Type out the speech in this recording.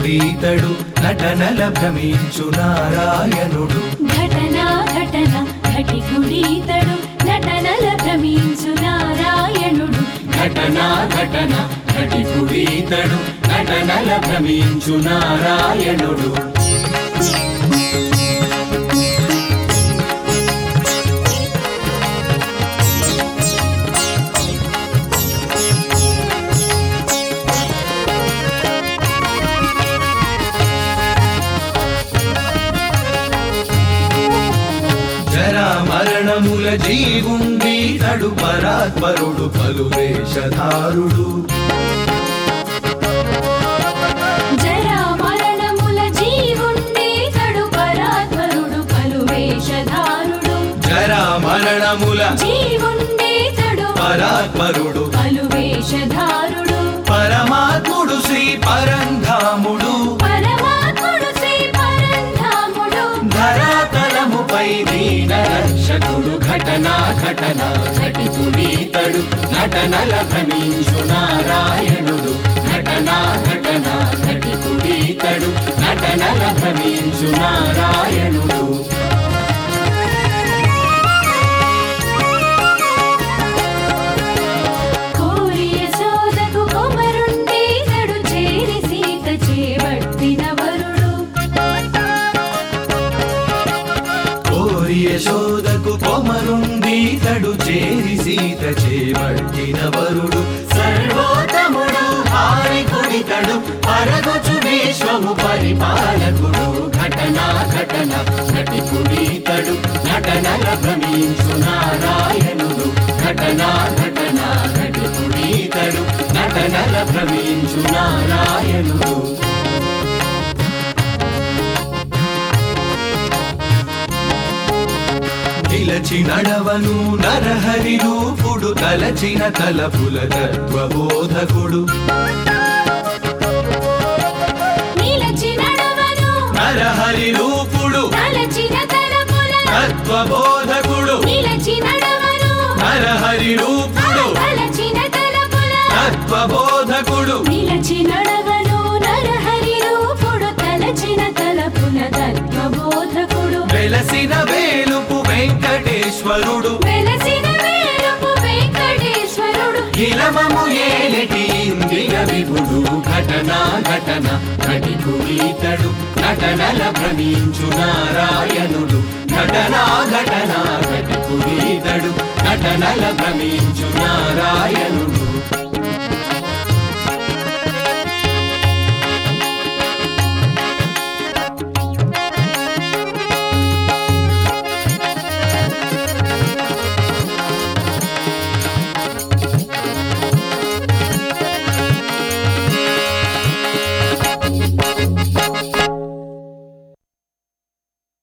ఘటికుడీతడు నటనల భ్రమించు నారాయణుడు ఘటనా ఘటన ఘటికుడీతడు నటనల భ్రమించు నారాయణుడు ఘటనా ఘటన ఘటికుడీతడు నటనల భ్రమించు నారాయణుడు జరా మరణముల జీవుండి తడు పరాత్పరుడు పలు వేషధారుడు జరా మరణముల జీవుండేతడు పరాత్పరుడు పలు వేషధారుడు జరా మరణముల జీవుండేతడు పరాత్పరుడు పలు వేషధారుడు పరమాత్ముడు శ్రీ పరంధాముడు పరమాత్ముడు శ్రీ పరంధాముడు ధరాతలముపై దీన రక్షకుడు ఘటనా ఘటన ఘటికుడీతడు నటనల భ్రమించు నారాయణుడు ఘటనా ఘటన ఘటికుడీతడు నటనల భ్రమించు నారాయణుడు కోరి యశోదకు కొమరుండేతడు చేరి సీత చేపట్టిన వరుడు కోరి యశోదకు కొమరుండి తడు చేరి సీత చేపట్టిన వరుడు సర్వోత్తముడు హారికుడితడు పరగుచు విశ్వము పరిపాలకుడు ఘటనా ఘటన ఘటికుడితడు నటనల భ్రమించు నారాయణుడు ఘటనా ఘటన ఘటికుడితడు నటనల భ్రమించు నారాయణుడు నిలచి నడవను నరహరి రూపుడు తలచిన తలపుల తత్వబోధకుడు నిలచి నడవను నరహరి రూపుడు తలచిన తలపుల తత్వబోధకుడు నిలచి నడవను నరహరి రూపుడు తలచిన తలపుల తత్వబోధకుడు నిలచి నడవను నరహరి రూపుడు తలచిన తలపుల తత్వబోధకుడు వెలసిన వేలుపు వెంకటేశ్వరుడు వెలసిన వేలుపు వెంకటేశ్వరుడు ఇలమము ఏలిటి ఇంద్రియ విభుడు ఘటనా ఘటన ఘటికుడీతడు నటనల భ్రమించు నారాయణుడు ఘటనా ఘటన ఘటికుడీతడు నటనల భ్రమించు నారాయణుడు